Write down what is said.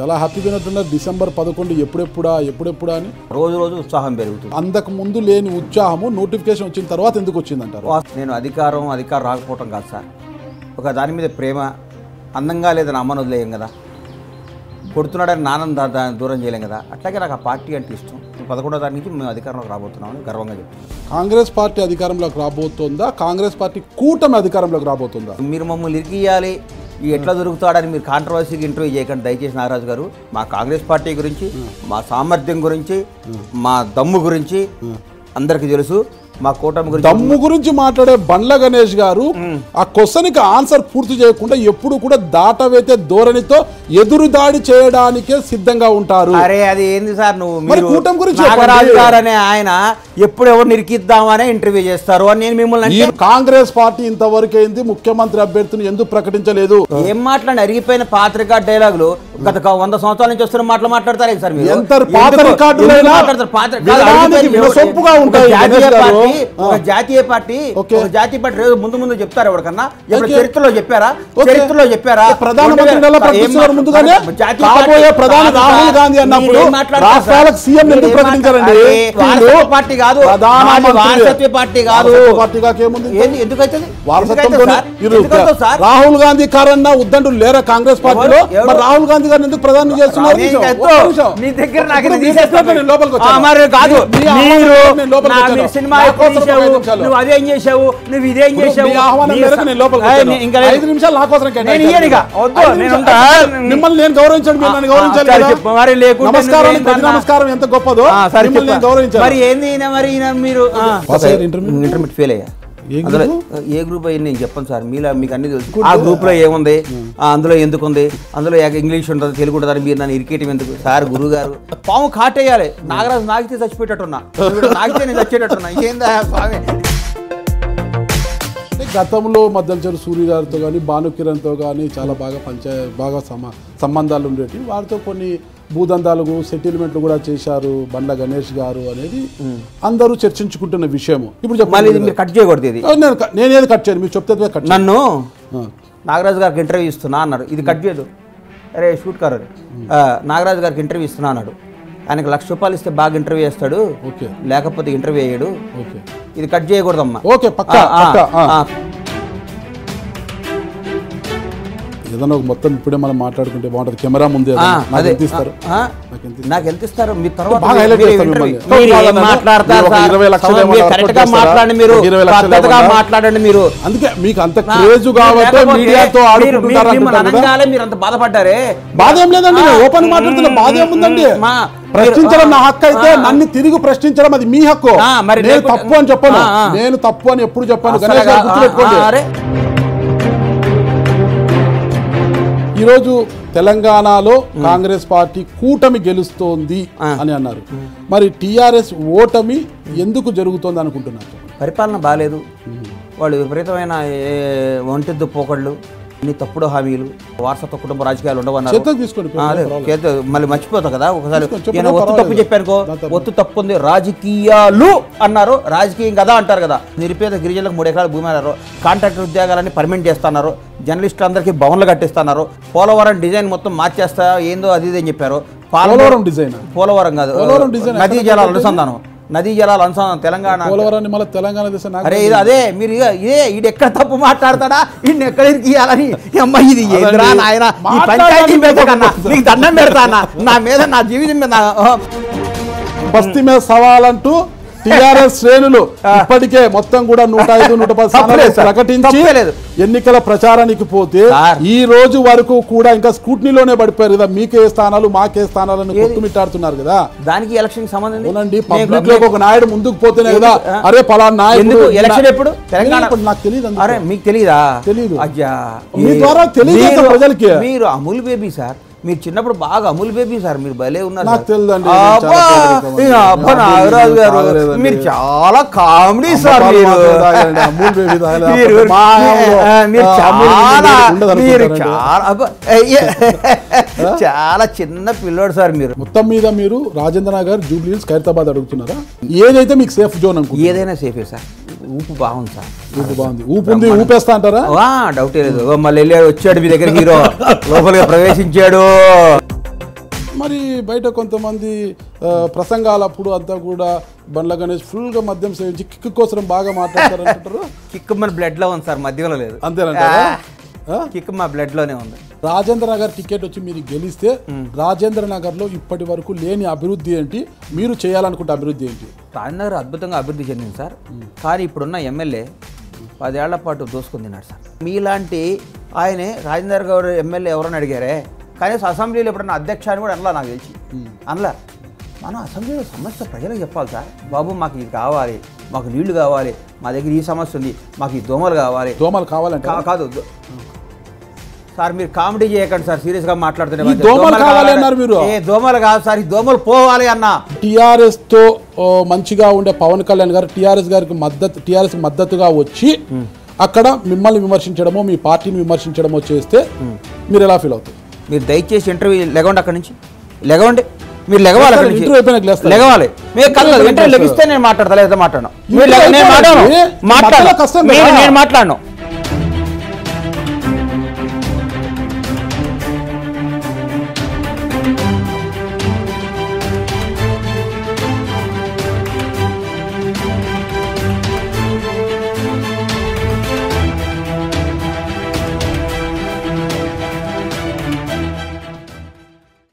చాలా హ్యాపీగా ఉన్నట్టున్నారు డిసెంబర్ పదకొండు ఎప్పుడెప్పుడా ఎప్పుడెప్పుడా అని రోజు రోజు ఉత్సాహం పెరుగుతుంది అంతకు ముందు లేని ఉత్సాహము నోటిఫికేషన్ వచ్చిన తర్వాత ఎందుకు వచ్చిందంటారు వాస్త్- నేను అధికారం అధికారం రాకపోవటం కాదు సార్ ఒక దాని మీద ప్రేమ అందంగా లేదని అమ్మను వదిలేయం కదా కొడుతున్నాడని నాన్న దా- దాన్ని దూరం చేయలేం కదా అట్లాగే నాకు ఆ పార్టీ అంటే ఇష్టం పదకొండో తారీఖు నుంచి మేము అధికారంలోకి రాబోతున్నామని గర్వంగా చెప్తున్నాం కాంగ్రెస్ పార్టీ అధికారంలోకి రాబోతోందా కాంగ్రెస్ పార్టీ కూటమి అధికారంలోకి రాబోతుందా మీరు మమ్మల్ని ఇరికియాలి ఈ ఎట్లా దొరుకుతాడని మీరు కాంట్రవర్సీకి ఇంటర్వ్యూ చేయకండి దయచేసి నాగరాజు గారు మా కాంగ్రెస్ పార్టీ గురించి మా సామర్థ్యం గురించి మా దమ్ము గురించి అందరికీ తెలుసు మా కూటమి గురించి దమ్ము గురించి మాట్లాడే బండ్ల గణేష్ గారు ఆ క్వశ్చన్ కి ఆన్సర్ పూర్తి చేయకుండా ఎప్పుడు కూడా దాటవేతే ధోరణితో ఎదురు దాడి చేయడానికే సిద్ధంగా ఉంటారు అరే అది ఏంది సార్ నువ్వు మరి మీరు కూటమి గురించి నాగరాజు చెప్పండి. గారు అనే ఆయన ఎప్పుడు ఎవరు నిరికిద్దామనే ఇంటర్వ్యూ చేస్తారు అని నేను మిమ్మల్ని ఈ అంటే కాంగ్రెస్ పార్టీ ఇంతవరకు ఏంది ముఖ్యమంత్రి అభ్యర్థిని ఎందుకు ప్రకటించలేదు ఏం మాట్లాడి అరిగిపోయిన పాత రికార్డ్ డైలాగులు గత క- వంద సంవత్సరాల నుంచి వస్తున్న మాటలు మాట్లాడతారు సార్ మీరు ఎంత పాత ఎందుకు- రికార్డులైనా ఎందుకు మాట్లాడతారు? పాత కాదు, వినడానికి అరిగిపోయిన- వినసొంపుగా ఒక ఉంటాయి జాతీయ గణేష్ గారు. పార్టీ ఒక జాతీయ పార్టీ ఓకే. ఒక జాతీయ పార్టీ రేపు ముందు ముందు చెప్తారు ఎవరికన్నా ఇప్పుడు ఓకే. చరిత్రలో చెప్పారా ఓకే. చరిత్రలో చెప్పారా ప్రధానమంత్రిని ఎలా ఏం ప్రకటిస్తున్నారు మాట్లా- ముందుగానే జాతీయ కాబోయే పార్టీ ప్రధాని కాదు రాహుల్ సార్. గాంధీ అన్నప్పుడు మీరు ఏం మాట్లాడతారు రాష్ట్రాలకు సార్? సీఎం మీరు ఎందుకు ఏం ప్రకటించారండి మాట్లాడతారు? అరే, వారసత్వ వీళ్ళు పార్టీ కాదు ప్రధానమంత్రి. మాది వారసత్వ పార్టీ కాదు వారసత్వ పార్టీగా ఏముంది ఏంది ఎందుకు అవుతుంది వారసత్వంతో ఎందుకు అవుతుంది సార్ రాహుల్ గాంధీ కారన్న ఉద్దండు లేరా కాంగ్రెస్ పార్టీలో ఎవరు? మరి రాహుల్ గాంధీ గారిని ఎందుకు ప్రధాని చేస్తున్నారు నేను ఒక్క కాదు. నిమిషం. నీ దగ్గర నాకు ఇప్పుడు ఇది మీరు తీసేస్తా. చెప్పినట్టు నేను లోపలికి ఆ, వచ్చాను. మరి కాదు మీ- మీ ఆహ్వానం మీరు మేరకు నేను లోపలికి నా- వచ్చాను. మీరు సినిమా నా ఎప్పుడు కోసం ఒక తీసావు ఐదు నిమిషాలు. నువ్వు అదేం చేసావు నువ్వు ఇదేం ఇప్పుడు చేసావు మీ ఆహ్వానం నీ మేరకు నేను లోపలికి ఏయ్, వచ్చాను. నీ- ఇంకా లేదు. ఐదు నిమిషాలు నా కోసం నేను కేటాయించారు. ఇయ్యను ఇక. వద్దు, ఐదు నేను నిమిషాలు. ఉంటా. మిమ్మల్ని నేను గౌరవించాను మీరు నన్ను ఆ, గౌరవించాలి సరే కదా? చెప్పు. మరి లేకుంటే నమస్కారం నువ్వేం ప్రతి కన్నా? నమస్కారం ఎంత గొప్పదో ఆ, సరే మిమ్మల్ని నేను చెప్పు. గౌరవించాను మరి ఏంది ఈయన మరి ఈయన మీరు ఆ. పాస్ అయ్యారు ఇంటర్మీడియట్? ఇంటర్మీడియట్ ఫెయిల్ అయ్యా ఏ అందులో గ్రూపు? ఏ గ్రూప్ అయ్యింది నేను చెప్పను సార్ మీలా మీకు అన్ని తెలుసు ఆ గ్రూప్ లో ఏముంది ఆ, అందులో ఎందుకు ఉంది అందులో ఏక ఇంగ్లీష్ ఉంటుంది తెలుగు ఉంటుంది మీరు నన్ను ఇరికేయటం ఎందుకు సార్ గురువు గారు పాము కాటేయాలి నాగరాజు నాగితే చచ్చిపోయేటట్టున్నా వీడు నాగితే నేను చచ్చేటట్టున్నా ఏందా స్వామి అంటే గతంలో మద్దలచరు సూర్య గారితో కానీ భానుకిరణ్తో కానీ చాలా బాగా పంచాయ బాగా సమ సంబంధాలు ఉండేవి వారితో కొన్ని భూదందాలు సెటిల్మెంట్లు కూడా చేశారు బండ్ల గణేష్ గారు అనేది అందరూ చర్చించుకుంటున్న విషయము ఇప్పుడు మళ్ళీ ఇది చెప్పండి మీరు కట్ చేయకూడదు ఇది నేను క- నేనేది కట్ చేయను మీరు చెప్తే కట్ చేయను. నన్ను ఆ. నాగరాజు గారికి ఇంటర్వ్యూ ఇస్తున్నా అన్నారు ఇది కట్ చేయదు అరే షూట్ కారు ఆ, నాగరాజు గారికి ఇంటర్వ్యూ ఇస్తున్నా అన్నాడు ఆయనకు లక్ష రూపాయలు ఇస్తే బాగా ఇంటర్వ్యూ చేస్తాడు ఓకే లేకపోతే ఇంటర్వ్యూ అయ్యాడు ఓకే ఇది కట్ చేయకూడదమ్మా ఓకే పక్క ఆ, ఆ, పక్క ఆ. ఆ. ఏదైనా ఒక మొత్తం ఇప్పుడే మనం మాట్లాడుకుంటే బాగుంటుంది కెమెరా ముందే ఆ, నాకు అదే ఎంత ఇస్తారు ఆ, నాకు ఎంత నాకు ఎంత ఇస్తారు మీ తర్వాత బాగా highlight మీరు చేస్తారు ఇంటర్వ్యూ- మిమ్మల్ని. మీరు బాగా ఏం నన్ను- మాట్లాడతారు మీరు ఒక సార్? ఇరవై లక్షలు మీరు ఏమన్నా కరెక్ట్ వర్కౌట్ గా చేస్తారా? మాట్లాడండి మీరు ఒక ఇరవై లక్షలు పద్ధతిగా ఏమన్నా? మాట్లాడండి మీరు అందుకే మీకు అంత నా- క్రేజ్ మీరు కాబట్టి లేకపోతే మీడియాతో మీరు- ఆడుకుంటారు మీరు మిమ్మల్ని అనుకుంటారు కదా అనగానే మీరు అంత బాధపడ్డారే బాధ ఏం లేదండి నేను ఓపెన్ ఆ, మాట్లాడుతున్న మ్, బాధ ఏముందండి మ్, మా- ప్రశ్నించడం నా మీరు- హక్కు అయితే ఆ, నన్ను తిరిగి ప్రశ్నించడం అది మీ హక్కు ఆ, మరి నేను లేకుంటే- తప్పు అని చెప్పను ఆ, ఆ. నేను తప్పు అని ఎప్పుడు చెప్పాను అసలుగా- గణేష్ గారు ఆ, గుర్తుపెట్టుకోండి ఆ, అరే ఈరోజు తెలంగాణలో కాంగ్రెస్ పార్టీ కూటమి గెలుస్తోంది ఆ. అని అన్నారు మరి టిఆర్ఎస్ ఓటమి ఎందుకు జరుగుతోంది అనుకుంటున్నారు పరిపాలన బాగాలేదు వాళ్ళు విపరీతమైన ఏ- ఒంటెద్దు పోకళ్ళు అన్ని తప్పుడు హామీలు వారసత్వ కుటుంబ రాజకీయాలు ఉండవన్నారు చేతకు తీసుకోండి ఆ, అదే, చేత మళ్ళీ మర్చిపోతా కదా ఒకసారి తీసుకోండి, చెప్పండి, ఈయన ఒత్తు తప్పు పర్వాలేదు. చెప్పానుకో దాంతో ఒత్తు తప్పు ఉంది రాజకీయాలు అన్నారు రాజకీయం కదా అంటారు కదా నిరుపేద గిరిజనులకు మూడు ఎకరాల భూమి అన్నారు కాంట్రాక్టర్ ఉద్యోగాలని పర్మనెంట్ చేస్తున్నారు జర్నలిస్టులు అందరికీ భవన్లు కట్టిస్తున్నారు పోలవరం డిజైన్ మొత్తం మార్చేస్తా ఏందో అది ఇది అని చెప్పారు పాలమూరు- పోలవరం డిజైన్ పోలవరం కాదు పోలవరం డిజైన్ నదీ ఎక్కడ జలాల కట్టారు? అనుసంధానం నదీ జలాల అనుసంధానం తెలంగాణ పోలవరాన్ని మళ్ళీ తెలంగాణ దేశం నాకు అరే ఇది అదే మీరు ఇక ఇదే ఈడు ఎక్కడ తప్పు మాట్లాడతాడా ఈయన ఎక్కడ ఇరికియాలని అమ్మ ఇది ఏంద్రా అదండి. నాయన ఈ మాట్లాడడానికి పంచాయతీ మీద ఒక కన్నా గొప్ప- నీకు దండం పెడతానా నా మీద నా జీవితం మీద నా- ఆ, బస్తీ మీద సవాలంటూ టిఆర్ఎస్ శ్రేణులు ఇప్పటికే మొత్తం కూడా నూట ఐదు నూట పది స్థానాలు తప్పలేదు సార్. ప్రకటించి తప్పలేదు. ఎన్నికల ప్రచారానికి పోతే సార్. ఈ రోజు వరకు కూడా ఇంకా స్కూట్నీలోనే పడిపోయారు కదా మీకే స్థానాలు మాకే స్థానాలను కొట్టుమిట్టాడుతున్నారు కదా దానికి ఎలక్షన్ సంబంధం ఏంది? అవునండి నేను- పబ్లిక్ లో ఒక నాయుడు ముందుకు పోతేనే కదా ఎందుకు? ఆ? అరే పలానా నాయుడు ఎందుకు ఈయన- ఎలక్షన్ ఎప్పుడు తెలంగాణ ఇప్పుడు నాకు తెలియదు అరే మీకు తెలియదా తెలీదు. అయ్యా మీ ఏ- ద్వారా తెలియజేస్తా మీరు- ప్రజలకి. మీరు అమూల్ బేబీ సార్ మీరు చిన్నప్పుడు బాగా అమూల్ బేబీ సార్ మీరు భలే ఉన్నారు నాకు సార్. తెలియదండి, నేను అబ్బా, చాలా పేదరికం ఇక అండి. అబ్బా నాకు నాగరాజు తెలియదు, గారు తాగలేదండి. మీరు చాలా కామెడీ సార్ అమ్మపాలు మీరు మాత్రం తాగలేదండి, అమూల్ బేబీ తాగలేదు. మీరు మా ఆయంలో, ఆ, మీరు ఆ, అమూల్ బేబీ చాలా ఉండదు మీరు అనుకుంటారండి. చాలా అబ్బా, అయ్యే. చాలా చిన్న పిల్లోడు సార్ మీరు మొత్తం మీద మీరు రాజేంద్ర నగర్ జూబ్లీ హిల్స్ ఖైరతాబాద్ అడుగుతున్నారా ఏదైతే మీకు సేఫ్ జోన్ అనుకుంటున్నారు ఏదైనా సేఫే సార్ ఊపు బాగుంది సార్ ఊపు బాగుంది ఊపు ఉంది ఊపేస్తా అంటారా వా డౌటే లేదు ఓ, మళ్ళీ వెళ్ళాడు వచ్చాడు మీ దగ్గర హీరో లోపలికి ప్రవేశించాడు మరి బయట కొంతమంది ఆ, ప్రసంగాలప్పుడు అంతా కూడా బండ్ల గణేష్ ఫుల్గా మద్యం సేవించి కిక్ కోసం బాగా మాట్లాడతారు అంటుంటారు కిక్ మన బ్లడ్ లో ఉంది సార్ మధ్యలో లేదు అంతేనంటారా ఆ? కిక్ మా బ్లడ్ లోనే ఉంది రాజేంద్ర నగర్ టికెట్ వచ్చి మీరు గెలిస్తే రాజేంద్ర నగర్లో ఇప్పటి వరకు లేని అభివృద్ధి ఏంటి మీరు చేయాలనుకుంటే అభివృద్ధి ఏంటి రాజనగర్ అద్భుతంగా అభివృద్ధి చెందింది సార్ కానీ ఇప్పుడున్న ఎమ్మెల్యే పదేళ్ల పాటు దోసుకుని తిన్నాడు సార్ మీలాంటి ఆయనే రాజేందర్ గౌడ్ ఎమ్మెల్యే ఎవరని అడిగారే కనీసం అసెంబ్లీలో ఎప్పుడన్నా అధ్యక్ష అని కూడా అనలా నాకు తెలిసి అనలా మనం అసెంబ్లీలో సమస్య ప్రజలకు చెప్పాలి సార్ బాబు మాకు ఇది కావాలి మాకు నీళ్లు కావాలి మా దగ్గర ఈ సమస్య ఉంది మాకు ఈ దోమలు కావాలి దోమలు కావాలంటే కా- కాదు దో- సార్ మీరు కామెడీ చేయకండి సార్ సీరియస్ గా మాట్లాడుతున్నారు ఈ దోమలు కావాలి అన్నారు మీరు. ఏ దోమలు కాదు సార్ ఈ దోమలు పోవాలి అన్నా టిఆర్ఎస్ తో ఓ, మంచిగా ఉండే పవన్ కళ్యాణ్ గారు టిఆర్ఎస్ గారికి మద్దతు టిఆర్ఎస్ మద్దతుగా వచ్చి అక్కడ మిమ్మల్ని విమర్శించడమో మీ పార్టీని విమర్శించడమో చేస్తే మీరు ఎలా ఫీల్ అవుతారు మీరు దయచేసి ఇంటర్వ్యూ లెగవండి అక్కడి నుంచి లెగవండి మీరు లెగవాలి అక్కడి నుంచి ఇంటర్వ్యూ అయిపోయినాక లేస్తారు. లెగవాలి మీరు ఇంటర్వ్యూ కాదు అయిపోయినాక ఇంటర్వ్యూ లేస్తారు. లెగిస్తే నేను మాట్లాడతా లేదా మాట్లాడను మీరు ఇంటర్వ్యూ లెగ- నేను అయిపోయింది. మాట్లాడను మధ్యలో మాట్లాడను కష్టం మీరు- కదా. నేను మాట్లాడను